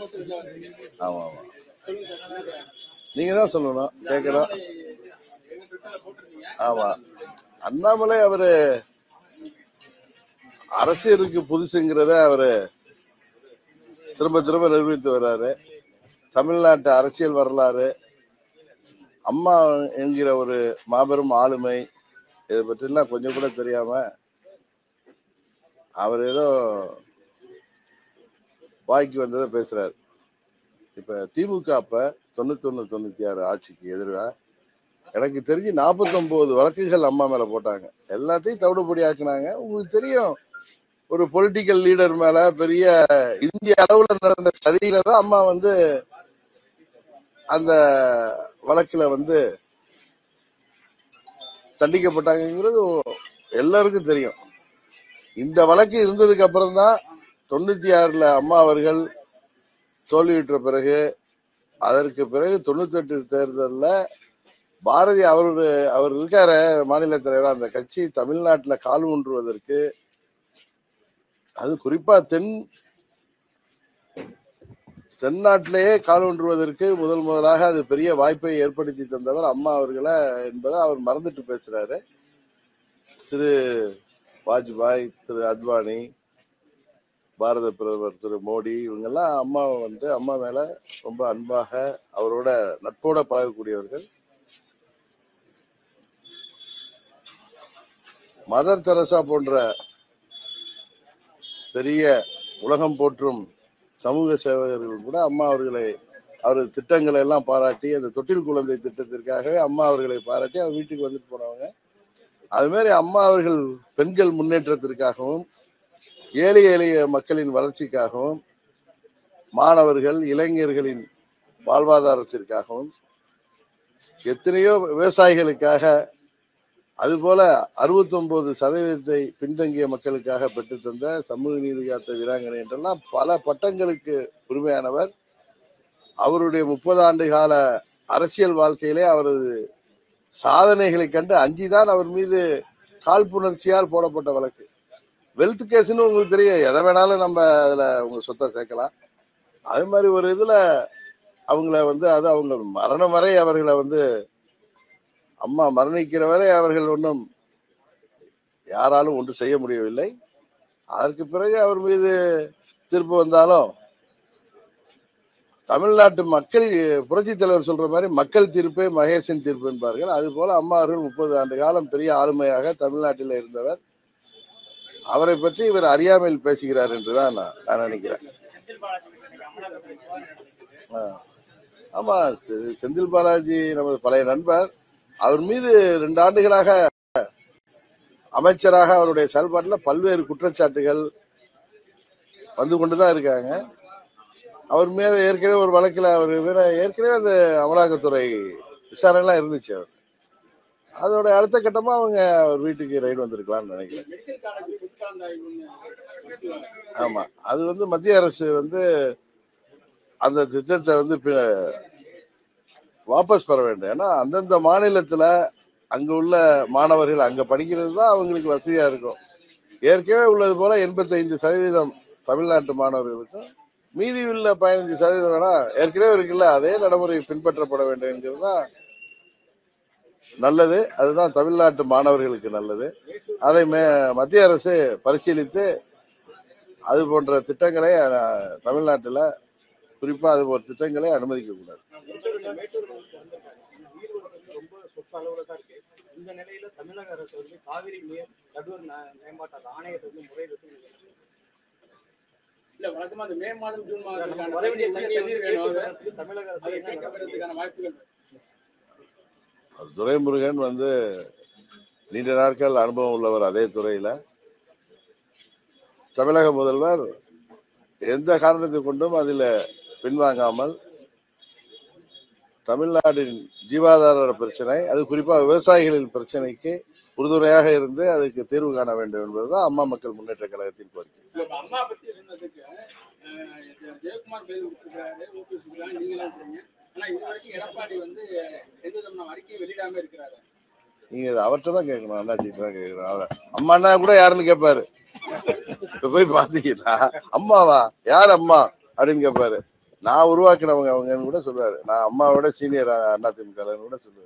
ஆமா ஆமா நீங்க தான் சொல்லணும் கேட்கணும் ஆமா அண்ணாமலை அவரு அரசியலுக்கு புதுசுங்கிறத அவரு திரும்ப திரும்ப நிரூபித்து வர்றாரு தமிழ்நாட்டு அரசியல் வரலாறு அம்மா என்கிற ஒரு மாபெரும் ஆளுமை இதை பற்றிலாம் கொஞ்சம் கூட தெரியாம அவர் ஏதோ வாய்க்கு வந்ததை பேசுறாரு இப்ப திமுக அப்ப தொண்ணூத்தி ஒண்ணு தொண்ணூத்தி ஆறு ஆட்சிக்கு எதிராக எனக்கு தெரிஞ்சு 49 வழக்குகள் அம்மா மேல போட்டாங்க எல்லாத்தையும் தவிடுபடி ஆக்குனாங்க உங்களுக்கு தெரியும் ஒரு பொலிட்டிக்கல் லீடர் மேல பெரிய இந்திய அளவுல நடந்த சதியில தான் அம்மா வந்து அந்த வழக்குல வந்து தண்டிக்கப்பட்டாங்கிறது எல்லாருக்கும் தெரியும் இந்த வழக்கு இருந்ததுக்கு அப்புறம் தான் தொண்ணூத்தி ஆறுல அம்மா அவர்கள் தோல்வியுற்ற பிறகு அதற்கு பிறகு தொண்ணூத்தி எட்டு தேர்தல்ல பாரதி அவர் அவர் இருக்காரு மாநில தலைவர் அந்த கட்சி தமிழ்நாட்டுல கால் ஊன்றுவதற்கு அது குறிப்பா தென் தென்னாட்டிலேயே கால் ஊன்றுவதற்கு முதல் முதலாக அது பெரிய வாய்ப்பை ஏற்படுத்தி தந்தவர் அம்மா அவர்களை என்பதை அவர் மறந்துட்டு பேசுறாரு திரு வாஜ்பாய் திரு அத்வானி பாரத பிரதமர் திரு மோடி இவங்கெல்லாம் அம்மாவை வந்து அம்மா மேல ரொம்ப அன்பாக அவரோட நட்போட பழகக்கூடியவர்கள் மதர் தெரசா போன்ற பெரிய உலகம் போற்றும் சமூக சேவகர்கள் கூட அம்மா அவர்களை அவரது திட்டங்களை எல்லாம் பாராட்டி அந்த தொட்டில் குழந்தை திட்டத்திற்காகவே அம்மா அவர்களை பாராட்டி அவர் வீட்டுக்கு வந்துட்டு போனவங்க அது மாதிரி அம்மா அவர்கள் பெண்கள் முன்னேற்றத்திற்காகவும் ஏழை எளிய மக்களின் வளர்ச்சிக்காகவும் மாணவர்கள் இளைஞர்களின் வாழ்வாதாரத்திற்காகவும் எத்தனையோ விவசாயிகளுக்காக அதுபோல 69 சதவீதத்தை பின்தங்கிய மக்களுக்காக பெற்றுத்தந்த சமூக நீதி காத்த வீராங்கனை என்றெல்லாம் பல பட்டங்களுக்கு உரிமையானவர் அவருடைய முப்பது ஆண்டு கால அரசியல் வாழ்க்கையிலே அவரது சாதனைகளை கண்டு அஞ்சிதான் அவர் மீது காழ்ப்புணர்ச்சியால் போடப்பட்ட வழக்கு வெல்த் கேஸ்னு உங்களுக்கு தெரியும் எதை வேணாலும் நம்ம அதுல உங்க சொத்தை சேர்க்கலாம் அது மாதிரி ஒரு இதுல அவங்கள வந்து அது அவங்க மரணம் வரை அவர்களை வந்து அம்மா மரணிக்கிற வரை அவர்கள் ஒன்றும் யாராலும் ஒன்று செய்ய முடியவில்லை அதற்கு பிறகு அவர் மீது தீர்ப்பு வந்தாலும் தமிழ்நாட்டு மக்கள் புரட்சி தலைவர் சொல்ற மாதிரி மக்கள் தீர்ப்பே மகேசன் தீர்ப்பு என்பார்கள் அது போல அம்மா அவர்கள் முப்பது ஆண்டு காலம் பெரிய ஆளுமையாக தமிழ்நாட்டில் இருந்தவர் அவரை பற்றி இவர் அறியாமையில் பேசுகிறார் என்றுதான் நான் நான் நினைக்கிறேன் ஆ. ஆமா திரு செந்தில் பாலாஜி நமது பழைய நண்பர் அவர் மீது ரெண்டு ஆண்டுகளாக அமைச்சராக அவருடைய செயல்பாட்டில் பல்வேறு குற்றச்சாட்டுகள் வந்து கொண்டுதான் இருக்காங்க அவர் மீது ஏற்கனவே ஒரு வழக்கில் அவர் மீது ஏற்கனவே அந்த அமலாக்கத்துறை விசாரணைலாம் இருந்துச்சு அவர் அதோட அடுத்த கட்டமா அவங்க அவர் வீட்டுக்கு ரைடு வந்திருக்கலாம்னு நினைக்கிறேன் மெடிக்கல் காலேஜ் புத்தாண்டாய்வுன்னு ஆமா அது வந்து மத்திய அரசு வந்து அந்த திட்டத்தை வந்து பி- வாபஸ் பெற வேண்டும் ஏன்னா அந்தந்த மாநிலத்துல அங்க உள்ள மாணவர்கள் அங்க படிக்கிறது தான் அவங்களுக்கு வசதியா இருக்கும் ஏற்கனவே உள்ளது போல எண்பத்தைந்து சதவீதம் தமிழ்நாட்டு மாணவர்களுக்கும் மீதி உள்ள பதினஞ்சு சதவீதம் வேணா ஏற்கனவே இருக்குல்ல அதே நடைமுறை பின்பற்றப்பட வேண்டும் என்கிறது தான் நல்லது அதுதான் தமிழ்நாட்டு மாணவர்களுக்கு நல்லது அதை மே மத்திய அரசு பரிசீலித்து அது போன்ற திட்டங்களை அஹ், தமிழ்நாட்டுல குறிப்பா அது போன்ற திட்டங்களை அனுமதிக்க கூடாது மேட்டூர் வந்து நீர்வளம் ரொம்ப சொத்து அளவுல தான் இருக்கு இந்த நிலையில தமிழக அரசு வந்து காவிரி நீர் நடுவர் ந- மேம்பாட்டு ஆணையத்தை வந்து முறையிட்டு இல்ல வழக்கமா அந்த மே மாதம் ஜூன் மாதத்துக்கான வர வேண்டிய தண்ணீர் தண்ணீர் வேணும் வேணும் தமிழக அரசு அதை என்ன நடவடிக்கை கேட்கப்படுறதுக்கான வாய்ப்புகள் துரைமுருகன் வந்து நீண்ட நாட்கள் அனுபவம் உள்ளவர் அதே துறையில தமிழக முதல்வர் எந்த காரணத்தை கொண்டும் அதில் பின்வாங்காமல் தமிழ்நாட்டின் ஜீவாதார பிரச்சனை அது குறிப்பா விவசாயிகளின் பிரச்சனைக்கு உறுதுணையாக இருந்து அதுக்கு தீர்வு காண வேண்டும் என்பதுதான் அம்மா மக்கள் முன்னேற்ற கழகத்தின் கோரிக்கை இப்ப அம்மா பத்தி சொன்னதுக்கு அஹ், ஜெ- ஜெயக்குமார் பேர் விட்டுருக்காரு ஓபிஎஸ் விட்டுருக்காங்க நீங்களாம் சொல்றீங்க ஆனா இது வரைக்கும் எடப்பாடி வந்து எந்த விதமான அறிக்கையை வெளியிடாம இருக்கிறாரு நீங்க இதை அவர்கிட்ட தான் கேட்கணும் அண்ணாச்சிட்டு தான் கேட்கணும் அவரை அம்மா அண்ணா கூட யாருன்னு கேட்பாரு இப்ப போய் பாத்தீங்கன்னா அம்மாவா யார் அம்மா அப்படின்னு கேட்பாரு நான் உருவாக்கினவங்க அவங்கன்னு கூட சொல்லுவாரு நான் அம்மாவோட சீனியர் அதிமுக கூட சொல்லுவாரு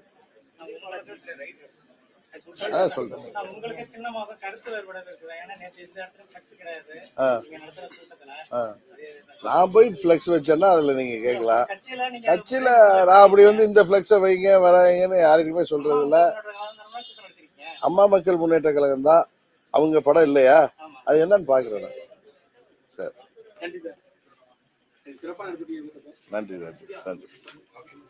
அதான் சொல்றேன் நான் உங்களுக்கு சின்னமாக கருத்து வேறுபாடு இருக்குது ஏன்னா நேற்று இந்த இடத்துல ஃபிளக்ஸ் கிடையாது ஆ. நீங்க நடத்துற கூட்டத்துல ஆ. நான் போய் ஃப்ளெக்ஸ் வச்சேன்னா அதுல நீங்க கேட்கலாம் கட்சியில நீங்க கட்சியில நான் அப்படி வந்து இந்த ஃப்ளெக்ஸை வைங்க வராங்கன்னு யாருக்குமே சொல்றது இல்ல கூட்டம் நடத்திருக்கீங்க அம்மா மக்கள் முன்னேற்ற கழகம் தான் அவங்க படம் இல்லையா ஆமா. அது என்னன்னு பாக்குறேன் நான். சரி நன்றி சார் சிறப்பாக நடத்திட்டீங்க கூட்டத்தை நன்றி நன்றி நன்றி